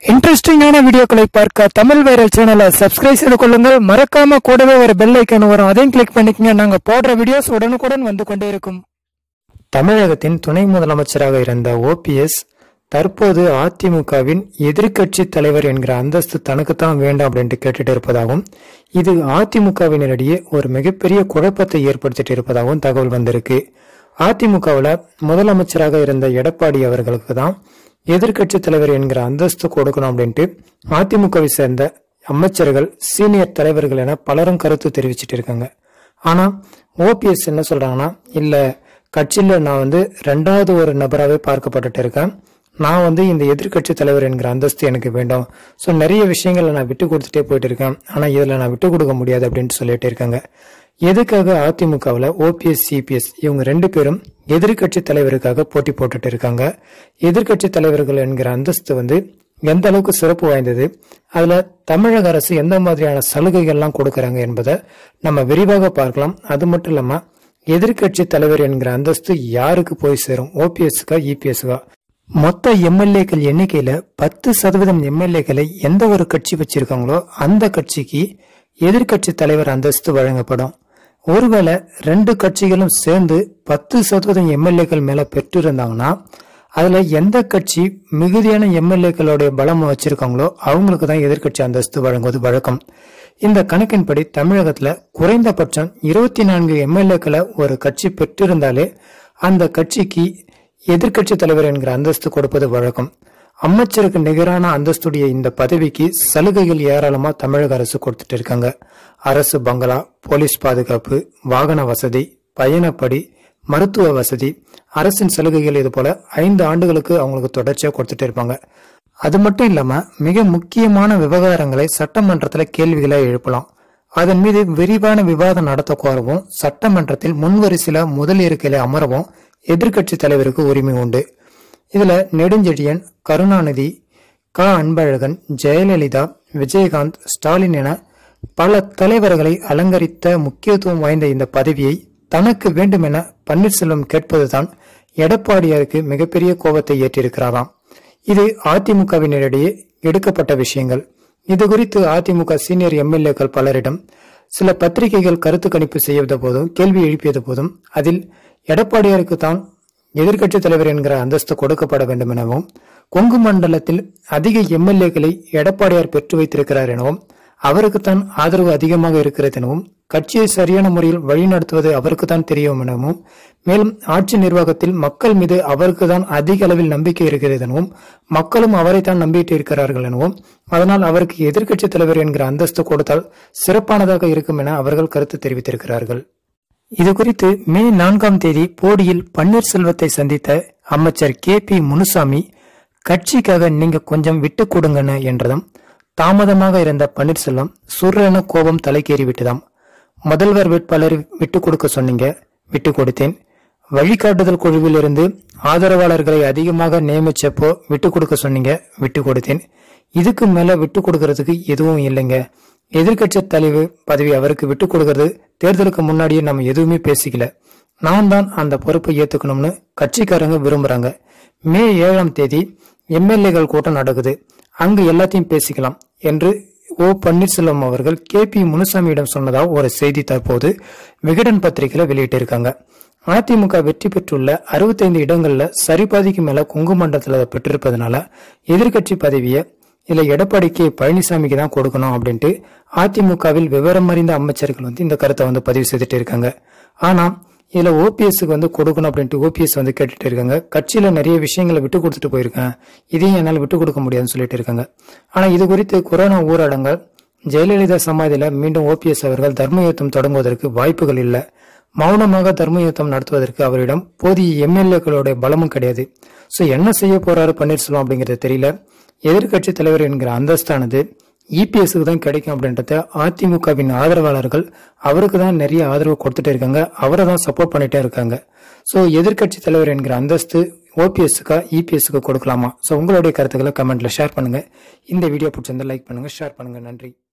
இன்ட்ரெஸ்டிங்கான வீடியோக்களை பார்க்க தமிழ் வைரல் சேனலை சப்ஸ்கிரைப் செய்து கொள்ளுங்கள் மறக்காம கூடவே ஒரு பெல் ஐக்கான் வரும் அதையும் கிளிக் பண்ணிக்கங்க நாங்க போடுற வீடியோஸ் உடனுக்குடன் வந்து கொண்டே இருக்கும் தமிழகத்தின் துணை முதலமைச்சராக இருந்த ஓபிஎஸ் தற்போது அதிமுகவின் எதிர்க்கட்சி தலைவர் என்கிற அந்தஸ்து தனக்குத்தான் வேண்டும் அப்படின்ட்டு கேட்டுட்டு இருப்பதாகவும் இது அதிமுகவினரிடையே ஒரு மிகப்பெரிய குழப்பத்தை ஏற்படுத்திட்டு இருப்பதாகவும் தகவல் வந்திருக்கு அதிமுகவில் முதலமைச்சராக இருந்த எடப்பாடி அவர்களுக்கு தான் எதிர்க்கட்சி தலைவர் என்கிற அந்தஸ்து கொடுக்கணும் அப்படின்ட்டு அதிமுகவை சேர்ந்த அமைச்சர்கள் சீனியர் தலைவர்கள் என பலரும் கருத்து தெரிவிச்சிட்டு இருக்காங்க ஆனா ஓபிஎஸ் என்ன சொல்றாங்கன்னா இல்ல கட்சியில நான் வந்து ரெண்டாவது ஒரு நபராகவே பார்க்கப்பட்டுட்டு இருக்கேன் நான் வந்து இந்த எதிர்க்கட்சி தலைவர் என்கிற அந்தஸ்து எனக்கு வேண்டும் ஸோ நிறைய விஷயங்களை நான் விட்டு கொடுத்துட்டே போயிட்டு இருக்கேன் ஆனால் இதில் நான் விட்டு கொடுக்க முடியாது அப்படின்ட்டு சொல்லிட்டு இருக்காங்க எதுக்காக அதிமுகவில் ஓபிஎஸ் சிபிஎஸ் இவங்க ரெண்டு பேரும் எதிர்க்கட்சி தலைவருக்காக போட்டி போட்டுட்டு இருக்காங்க எதிர்க்கட்சி தலைவர்கள் என்கிற அந்தஸ்து வந்து எந்த அளவுக்கு சிறப்பு வாய்ந்தது அதுல தமிழக அரசு எந்த மாதிரியான சலுகைகள்லாம் கொடுக்கறாங்க என்பதை நம்ம விரிவாக பார்க்கலாம் அது மட்டும் இல்லாம எதிர்க்கட்சி தலைவர் என்கிற அந்தஸ்து யாருக்கு போய் சேரும் ஓபிஎஸ்க்கா இபிஎஸ்க்கா மொத்த எம்எல்ஏக்கள் எண்ணிக்கையில பத்து சதவீதம் எம்எல்ஏக்களை எந்த ஒரு கட்சி வச்சிருக்காங்களோ அந்த கட்சிக்கு எதிர்க்கட்சி தலைவர் அந்தஸ்து வழங்கப்படும் ஒருவேளை ரெண்டு கட்சிகளும் சேர்ந்து பத்து சதவீதம் எம்எல்ஏக்கள் மேல பெற்றிருந்தாங்கன்னா அதுல எந்த கட்சி மிகுதியான எம்எல்ஏக்களுடைய பலம் வச்சிருக்காங்களோ அவங்களுக்கு தான் எதிர்க்கட்சி அந்தஸ்து வழங்குவது வழக்கம் இந்த கணக்கின்படி தமிழகத்துல குறைந்தபட்சம் இருபத்தி நான்கு எம்எல்ஏக்களை ஒரு கட்சி பெற்றிருந்தாலே அந்த கட்சிக்கு எதிர்க்கட்சி தலைவர் என்கிற அந்தஸ்து கொடுப்பது வழக்கம் அமைச்சருக்கு நிகரான அந்தஸ்துடைய இந்த பதவிக்கு சலுகைகள் ஏராளமா தமிழக அரசு கொடுத்துட்டு இருக்காங்க அரசு பங்களா போலீஸ் பாதுகாப்பு வாகன வசதி பயணப்படி மருத்துவ வசதி அரசின் சலுகைகள் இது போல ஐந்து ஆண்டுகளுக்கு அவங்களுக்கு தொடர்ச்சியா கொடுத்துட்டு இருப்பாங்க அது மட்டும் இல்லாம மிக முக்கியமான விவகாரங்களை சட்டமன்றத்துல கேள்விகளை எழுப்பலாம் அதன் மீது விரிவான விவாதம் நடத்த கோரவும் சட்டமன்றத்தில் முன்வரிசையில முதல் இருக்கையில அமரவும் எதிர்க்கட்சி தலைவருக்கு உரிமை உண்டு இதுல நெடுஞ்செழியன் கருணாநிதி க அன்பழகன் ஜெயலலிதா விஜயகாந்த் ஸ்டாலின் என பல தலைவர்களை அலங்கரித்த முக்கியத்துவம் வாய்ந்த இந்த பதவியை தனக்கு வேண்டும் என பன்னீர்செல்வம் கேட்பதுதான் எடப்பாடியாருக்கு மிகப்பெரிய கோபத்தை ஏற்றிருக்கிறாராம் இது அதிமுகவினரிடையே எடுக்கப்பட்ட விஷயங்கள் இது குறித்து அதிமுக சீனியர் எம்எல்ஏக்கள் பலரிடம் சில பத்திரிகைகள் கருத்து கணிப்பு செய்த போதும் கேள்வி எழுப்பியது போதும் அதில் எடப்பாடியாருக்கு தான் எதிர்க்கட்சி தலைவர் என்கிற அந்தஸ்து கொடுக்கப்பட வேண்டும் எனவும் கொங்கு மண்டலத்தில் அதிக எம்எல்ஏக்களை எடப்பாடியார் பெற்று வைத்திருக்கிறார் எனவும் அவருக்குத்தான் ஆதரவு அதிகமாக இருக்கிறது எனவும் கட்சியை சரியான முறையில் வழிநடத்துவது அவருக்கு தான் தெரியும் எனவும் மேலும் ஆட்சி நிர்வாகத்தில் மக்கள் மீது அவருக்கு தான் அதிக அளவில் நம்பிக்கை இருக்கிறது எனவும் மக்களும் அவரைத்தான் நம்பிட்டு இருக்கிறார்கள் எனவும் அதனால் அவருக்கு எதிர்க்கட்சி தலைவர் என்கிற அந்தஸ்து கொடுத்தால் சிறப்பானதாக இருக்கும் என அவர்கள் கருத்து தெரிவித்திருக்கிறார்கள் இது குறித்து மே நான்காம் தேதி போடியில் பன்னீர்செல்வத்தை சந்தித்த அமைச்சர் கே பி முனுசாமி கட்சிக்காக நீங்க கொஞ்சம் விட்டு கொடுங்கன்னு என்றதும் தாமதமாக இருந்த பன்னீர்செல்வம் சுர்ரென கோபம் தலைக்கேறி விட்டதாம் முதல்வர் வேட்பாளர் விட்டு கொடுக்க சொன்னீங்க விட்டு கொடுத்தேன் வழிகாட்டுதல் குழுவில் இருந்து ஆதரவாளர்களை அதிகமாக நியமிச்சப்போ விட்டு கொடுக்க சொன்னீங்க விட்டு கொடுத்தேன் இதுக்கு மேல விட்டு கொடுக்கறதுக்கு எதுவும் இல்லைங்க எதிர்க்கட்சி தலைவர் பதவி அவருக்கு விட்டு கொடுக்கறது தேர்தலுக்கு முன்னாடியே நம்ம எதுவுமே பேசிக்கல நான் தான் அந்த பொறுப்பை ஏத்துக்கணும்னு கட்சிக்காரங்க விரும்புறாங்க மே ஏழாம் தேதி எம்எல்ஏகள் கூட்டம் நடக்குது அங்கு எல்லாத்தையும் பேசிக்கலாம் என்று ஓ பன்னீர்செல்வம் அவர்கள் கே பி முனுசாமியிடம் சொன்னதாக ஒரு செய்தி தற்போது விகடன் பத்திரிகையில வெளியிட்டிருக்காங்க அதிமுக வெற்றி பெற்றுள்ள அறுபத்தைந்து இடங்கள்ல சரிபாதிக்கு மேல கொங்கு மண்டலத்துல பெற்றிருப்பதனால எதிர்க்கட்சி பதவியை இல்ல எடப்பாடி கே பழனிசாமிக்கு தான் கொடுக்கணும் அப்படின்ட்டு அதிமுகவில் விவரம் அறிந்த அமைச்சர்கள் வந்து இந்த கருத்தை வந்து பதிவு செய்துட்டு இருக்காங்க ஆனா இதுல ஓபிஎஸ்க்கு வந்து கொடுக்கணும் அப்படின்ட்டு ஓபிஎஸ் வந்து கேட்டுட்டு இருக்காங்க கட்சியில நிறைய விஷயங்களை விட்டு கொடுத்துட்டு போயிருக்கேன் இதையும் என்னால் விட்டு கொடுக்க முடியாதுன்னு சொல்லிட்டு இருக்காங்க ஆனா இது குறித்து கொரோனா ஊரடங்கள் ஜெயலலிதா சமாதியில மீண்டும் ஓபிஎஸ் அவர்கள் தர்ம யுத்தம் தொடங்குவதற்கு வாய்ப்புகள் இல்லை மௌனமாக தர்ம யுத்தம் நடத்துவதற்கு அவரிடம் போதிய எம்எல்ஏக்களுடைய பலமும் கிடையாது சோ என்ன செய்ய போறாரு பன்னீர்செல்வம் அப்படிங்கறது தெரியல எதிர்க்கட்சி தலைவர் என்கிற அந்தஸ்தானது இபிஎஸ்க்கு தான் கிடைக்கும் அப்படின்றத அதிமுகவின் ஆதரவாளர்கள் அவருக்கு தான் நிறைய ஆதரவு கொடுத்துட்டே இருக்காங்க அவரை தான் சப்போர்ட் பண்ணிட்டே இருக்காங்க ஸோ எதிர்க்கட்சி தலைவர் என்கிற அந்தஸ்து ஓபிஎஸ்க்கா இபிஎஸ்க்கு கொடுக்கலாமா ஸோ உங்களுடைய கருத்துக்களை கமெண்ட்ல ஷேர் பண்ணுங்க இந்த வீடியோ பிடிச்சிருந்தா லைக் பண்ணுங்க ஷேர் பண்ணுங்க நன்றி